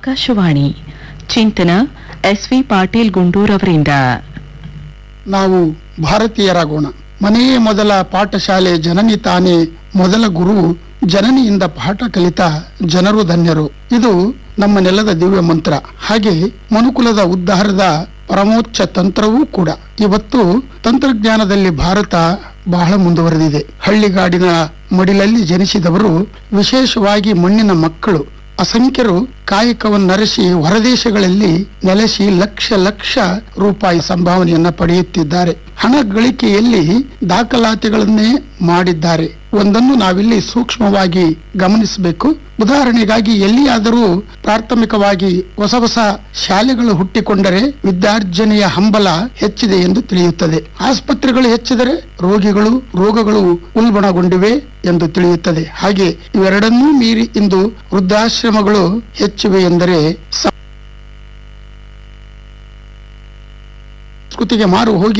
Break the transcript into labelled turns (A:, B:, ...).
A: ಆಕಾಶವಾಣಿ ಚಿಂತನ ಎಸ್ವಿ ಪಾಟೀಲ್ ಗುಂಡೂರ್ ಅವರಿಂದ
B: ನಾವು ಭಾರತೀಯರಾಗೋಣ ಮನೆಯೇ ಮೊದಲ ಪಾಠಶಾಲೆ ಜನನಿ ತಾನೇ ಮೊದಲ ಗುರು ಜನನಿಯಿಂದ ಪಾಠ ಕಲಿತ ಜನರು ಧನ್ಯರು ಇದು ನಮ್ಮ ನೆಲದ ದಿವ್ಯ ಮಂತ್ರ ಹಾಗೆ ಮನುಕುಲದ ಉದ್ಧಾರದ ಪರಮೋಚ್ಚ ತಂತ್ರವೂ ಕೂಡ ಇವತ್ತು ತಂತ್ರಜ್ಞಾನದಲ್ಲಿ ಭಾರತ ಬಹಳ ಮುಂದುವರೆದಿದೆ ಹಳ್ಳಿಗಾಡಿನ ಮಡಿಲಲ್ಲಿ ಜನಿಸಿದವರು ವಿಶೇಷವಾಗಿ ಮಣ್ಣಿನ ಮಕ್ಕಳು ಅಸಂಖ್ಯರು ಕಾಯಕವನ್ನರಸಿ ಹೊರದೇಶಗಳಲ್ಲಿ ನೆಲೆಸಿ ಲಕ್ಷ ಲಕ್ಷ ರೂಪಾಯಿ ಸಂಭಾವನೆಯನ್ನ ಪಡೆಯುತ್ತಿದ್ದಾರೆ ಹಣ ಗಳಿಕೆಯಲ್ಲಿ ದಾಖಲಾತಿಗಳನ್ನೇ ಮಾಡಿದ್ದಾರೆ ಒಂದನ್ನು ನಾವಿಲ್ಲಿ ಸೂಕ್ಷ್ಮವಾಗಿ ಗಮನಿಸಬೇಕು ಉದಾಹರಣೆಗಾಗಿ ಎಲ್ಲಿಯಾದರೂ ಪ್ರಾಥಮಿಕವಾಗಿ ಹೊಸ ಹೊಸ ಶಾಲೆಗಳು ಹುಟ್ಟಿಕೊಂಡರೆ ವಿದ್ಯಾರ್ಜನೆಯ ಹಂಬಲ ಹೆಚ್ಚಿದೆ ಎಂದು ತಿಳಿಯುತ್ತದೆ ಆಸ್ಪತ್ರೆಗಳು ಹೆಚ್ಚಿದರೆ ರೋಗಿಗಳು ರೋಗಗಳು ಉಲ್ಬಣಗೊಂಡಿವೆ ಎಂದು ತಿಳಿಯುತ್ತದೆ ಹಾಗೆ ಇವೆರಡನ್ನೂ ಮೀರಿ ಇಂದು ವೃದ್ಧಾಶ್ರಮಗಳು ಹೆಚ್ಚಿವೆ ಎಂದರೆ ಸಂಸ್ಕೃತಿಗೆ ಮಾರು ಹೋಗಿ